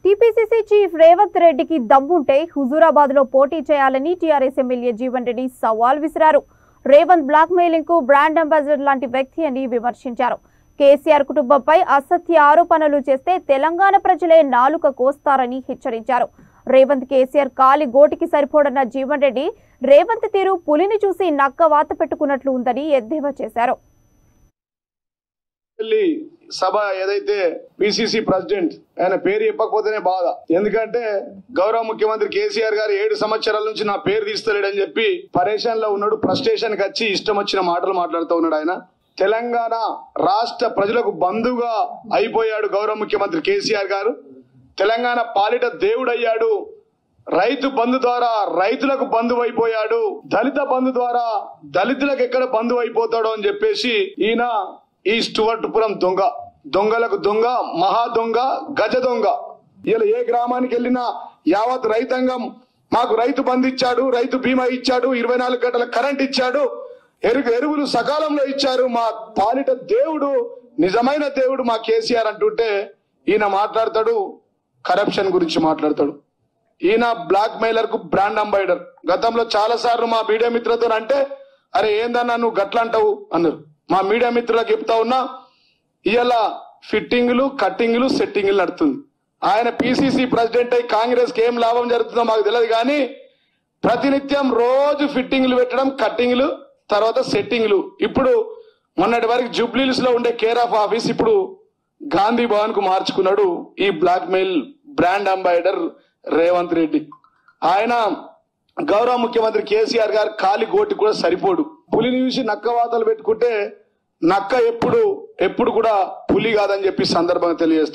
TPCC chief Revanth రెడ్డికి దమ్ముంటే హుజూరాబాద్ లో పోటీ చేయాలని టీఆర్ఎస్ ఎమ్మెల్యే జీవన్ రెడ్డి సవాల్ విసిరారు రేవంత్ బ్లాక్ మెయిలింగ్ కు బ్రాండ్ అంబాసిడర్ లాంటి వ్యక్తి అని విమర్శించారు కేసీఆర్ కుటుంబంపై అసత్య ఆరోపణలు చేస్తే తెలంగాణ ప్రజలే నాలుక కోస్తారని హెచ్చరించారు రేవంత్ కేసీఆర్ కాలి గోటికి సరిపోడన్న జీవన్ రెడ్డి రేవంత్ తీరు పులిని చూసి నక్క వాత పెట్టుకున్నట్లు ఉందని ఎద్దేవా చేశారు వెళ్ళి సభ ఏదైతే పిసిసి ప్రెసిడెంట్ ఆయన పేరు చెప్పకపోతేనే బాధ ఎందుకంటే గౌరవ ముఖ్యమంత్రి కేసీఆర్ గారు ఏడు సంవత్సరాల నుంచి నా పేరు తీస్తలేడని చెప్పి పరేషాన్ లో ఉన్నాడు ఫ్రస్ట్రేషన్ కి వచ్చి ఇష్టం వచ్చిన మాటలు మాట్లాడుతూ ఉన్నాడు ఆయన తెలంగాణ రాష్ట్ర ప్రజలకు బంధుగా అయిపోయాడు గౌరవ ముఖ్యమంత్రి కేసీఆర్ గారు తెలంగాణ పాలిట దేవుడయ్యాడు రైతు బంధు ద్వారా రైతులకు బంధువు అయిపోయాడు దళిత బంధు ద్వారా దళితులకు ఎక్కడ బంధువు అయిపోతాడో అని చెప్పేసి ఈయన ఈ స్టువర్ట్పురం దొంగ దొంగలకు దొంగ మహా దొంగ గజ దొంగ ఇలా ఏ గ్రామానికి వెళ్ళినా యావత్ రైతాంగం మాకు రైతు బంధు ఇచ్చాడు రైతు బీమా ఇచ్చాడు ఇరవై నాలుగు గంటల కరెంట్ ఇచ్చాడు ఎరుగు ఎరువులు సకాలంలో ఇచ్చారు మా పాలిట దేవుడు నిజమైన దేవుడు మా కేసీఆర్ అంటుంటే ఈయన మాట్లాడతాడు కరప్షన్ గురించి మాట్లాడతాడు ఈయన బ్లాక్ మెయిలర్ కు బ్రాండ్ అంబాయిడర్ గతంలో చాలా సార్లు మా మీడియా మిత్రులతో అంటే అరే ఏందన్నా నువ్వు గట్ల అంటావు అన్నారు మా మీడియా మిత్రులకు చెప్తా ఉన్నా ఇవాళ ఫిట్టింగ్లు కట్టింగ్లు సెట్టింగ్లు నడుతుంది ఆయన పిసిసి ప్రెసిడెంట్ అయి కాంగ్రెస్ కి ఏం లాభం జరుగుతుందో మాకు తెలియదు కానీ ప్రతినిత్యం రోజు ఫిట్టింగ్లు పెట్టడం కట్టింగ్లు తర్వాత సెట్టింగ్లు ఇప్పుడు మొన్నటి వరకు జూబ్లీస్ లో ఉండే కేర్ ఆఫ్ ఆఫీస్ ఇప్పుడు గాంధీ భవన్ కు మార్చుకున్నాడు ఈ blackmail brand ambassador Revanth Reddy ఆయన గౌరవ ముఖ్యమంత్రి కేసీఆర్ గారు కాలి గోటి కూడా సరిపోడు పులిని చూసి నక్క వాతలు పెట్టుకుంటే నక్క ఎప్పుడు ఎప్పుడు కూడా పులి కాదని చెప్పి సందర్భంగా తెలియజేస్తారు